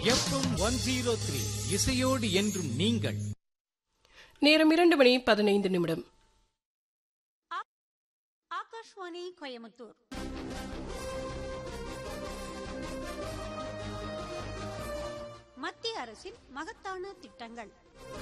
FM one zero three இசையோடு என்றும் நீங்கள் நேரம் இரண்டு மணி பதினைந்து நிமிடம் ஆகாஷ்வாணி கோயமுத்தூர் மத்திய அரசின் மகத்தான திட்டங்கள்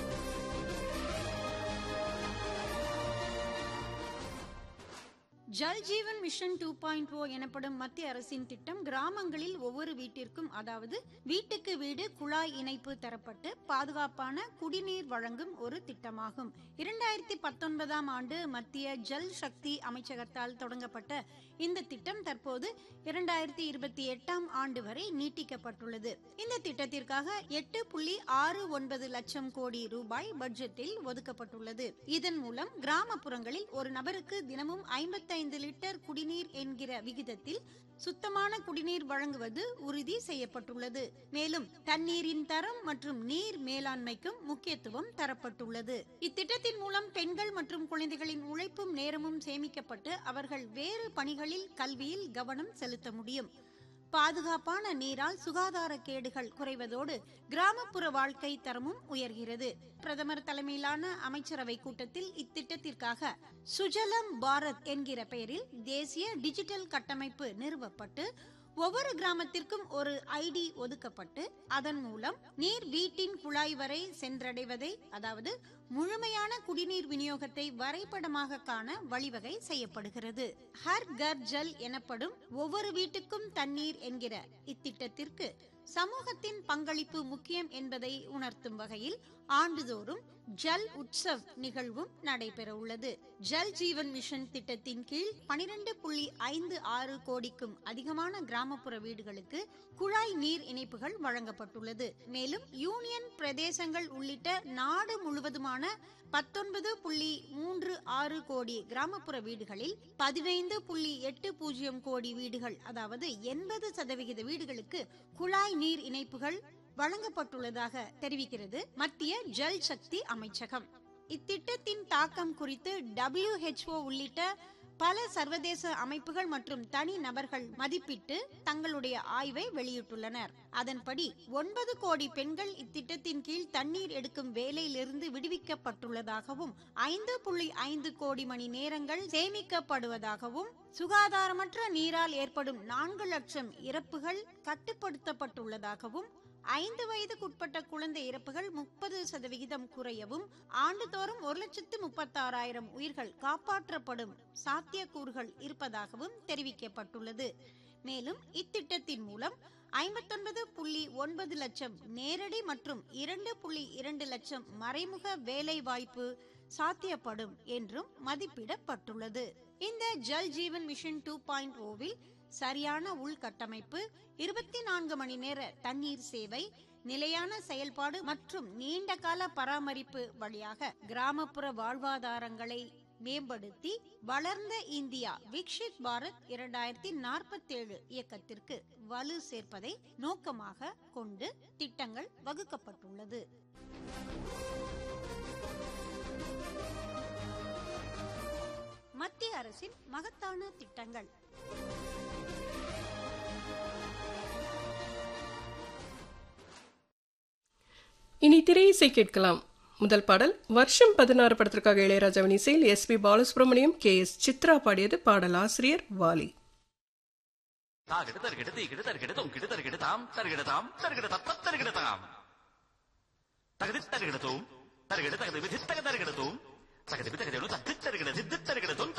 Jal Jeevan mission two point O எனப்படும் மத்திய அரசின் திட்டம் கிராமங்களில் ஒவ்வொரு வீட்டிற்கும் அதாவது வீட்டுக்கு வீடு குழாய் இணைப்பு தரப்பட்டு பாதுகாப்பான குடிநீர் வழங்கும் ஒரு திட்டமாகும் இரண்டாயிரத்தி பத்தொன்பதாம் ஆண்டு மத்திய ஜல் சக்தி அமைச்சகத்தால் தொடங்கப்பட்ட இந்த திட்டம் தற்போது இரண்டாயிரத்தி இருபத்தி எட்டாம் ஆண்டு வரை நீட்டிக்கப்பட்டுள்ளது இந்த திட்டத்திற்காக எட்டு புள்ளி ஆறு ஒன்பது லட்சம் கோடி ரூபாய் பட்ஜெட்டில் ஒதுக்கப்பட்டுள்ளது இதன் மூலம் கிராமப்புறங்களில் ஒரு நபருக்கு தினமும் ஐம்பத்தைந்து லிட்டர் குடிநீர் என்கிற விகிதத்தில் சுத்தமான குடிநீர் வழங்குவது உறுதி செய்யப்பட்டுள்ளது மேலும் தண்ணீரின் தரம் மற்றும் நீர் மேலாண்மைக்கும் முக்கியத்துவம் தரப்பட்டுள்ளது இத்திட்டத்தின் மூலம் பெண்கள் மற்றும் குழந்தைகளின் உழைப்பும் நேரமும் சேமிக்கப்பட்டு அவர்கள் வேறு பணிகளில் கல்வியில் கவனம் செலுத்த முடியும் பாதுகாப்பான நீரால் சுகாதார கேடுகள் குறைவதோடு கிராமப்புற வாழ்க்கை தரமும் உயர்கிறது பிரதமர் தலைமையிலான அமைச்சரவை கூட்டத்தில் இத்திட்டத்திற்காக சுஜலம் பாரத் என்கிற பெயரில் தேசிய டிஜிட்டல் கட்டமைப்பு நிறுவப்பட்டு ஒவ்வொரு கிராமத்திற்கும் ஒரு ஐடி ஒதுக்கப்பட்டு அதன் மூலம் நீர் வீட்டின் குழாய் வரை சென்றடைவதை அதாவது முழுமையான குடிநீர் விநியோகத்தை வரைபடமாக காண வழிவகை செய்யப்படுகிறது ஹர் கர் ஜல் எனப்படும் ஒவ்வொரு வீட்டுக்கும் தண்ணீர் என்கிற இத்திட்டத்திற்கு சமூகத்தின் பங்களிப்பு முக்கியம் என்பதை உணர்த்தும் வகையில் ஆண்டுதோறும் ஜல் உற்சவ் நிகழ்வும் நடைபெற உள்ளது ஜல் ஜீவன் மிஷன் திட்டத்தின் கீழ் பனிரெண்டு புள்ளி ஐந்து ஆறு கோடிக்கும் அதிகமான கிராமப்புற வீடுகளுக்கு குழாய் நீர் இணைப்புகள் வழங்கப்பட்டுள்ளது மேலும் யூனியன் பிரதேசங்கள் உள்ளிட்ட நாடு முழுவதுமான பத்தொன்பது புள்ளி மூன்று ஆறு கோடி கிராமப்புற வீடுகளில் பதினைந்து புள்ளி எட்டு பூஜ்ஜியம் கோடி வீடுகள் அதாவது எண்பது சதவிகித வீடுகளுக்கு குழாய் நீர் இணைப்புகள் வழங்கப்பட்டுள்ளதாக தெரிவிக்கிறது மத்திய ஜல் சக்தி அமைச்சகம் இத்திட்டத்தின் தாக்கம் குறித்து டபிள்யூஹெச்ஓ உள்ளிட்ட பல சர்வதேச அமைப்புகள் மற்றும் தனி நபர்கள் மதிப்பிட்டு தங்களுடைய ஆய்வை வெளியிட்டுள்ளனர் அதன்படி ஒன்பது கோடி பெண்கள் இத்திட்டத்தின் கீழ் தண்ணீர் எடுக்கும் வேலையிலிருந்து விடுவிக்கப்பட்டுள்ளதாகவும் ஐந்து புள்ளி ஐந்து கோடி மணி நேரங்கள் சேமிக்கப்படுவதாகவும் சுகாதாரமற்ற நீரால் ஏற்படும் நான்கு லட்சம் இறப்புகள் கட்டுப்படுத்தப்பட்டுள்ளதாகவும் ஐந்து வயதுக்குட்பட்ட குழந்தை இறப்புகள் முப்பது சதவிகிதம் குறையவும் ஆண்டுதோறும் ஒரு லட்சத்து முப்பத்தாறாயிரம் உயிர்கள் காப்பாற்றப்படும் சாத்தியக்கூறுகள் இருப்பதாகவும் தெரிவிக்கப்பட்டுள்ளது மேலும் இத்திட்டத்தின் மூலம் ஐம்பத்தொன்பது புள்ளி ஒன்பது லட்சம் நேரடி மற்றும் இரண்டு புள்ளி இரண்டு லட்சம் மறைமுக வேலை வாய்ப்பு சாத்தியப்படும் என்றும் மதிப்பிடப்பட்டுள்ளது இந்த Jal Jeevan mission two point ஓவில் சரியான உள்கட்டமைப்பு இருபத்தி நான்கு மணி நேர தண்ணீர் சேவை நிலையான செயல்பாடு மற்றும் நீண்ட கால பராமரிப்பு வழியாக கிராமப்புற வாழ்வாதாரங்களை மேம்படுத்தி வளர்ந்த இந்தியா விக்ஷித் பாரத் இரண்டாயிரத்தி நாற்பத்தி ஏழு இயக்கத்திற்கு வலு சேர்ப்பதை நோக்கமாக கொண்டு திட்டங்கள் வகுக்கப்பட்டுள்ளது மத்திய அரசின் மகத்தான திட்டங்கள் இனி திரை இசை கேட்கலாம் முதல் பாடல் வருஷம் பதினாறு படத்திற்காக இளையராஜாவின் இசையில் S P Balasubrahmanyam K S Chithra பாடியது பாடல் ஆசிரியர் வாலி தாகிடு தருகிடு தீகிடு தருகிடு தொங்கிடு தருகிடு தாம் தருகிடு தாம் தருகிடு தப்ப தருகிடு தாம் தகுதி தருகிடு தூம் தருகிடு தகுதி விதி தக தருகிடு தூம் தகுதி தகுதி தத்து தருகிடு தித்து தருகிடு தொன்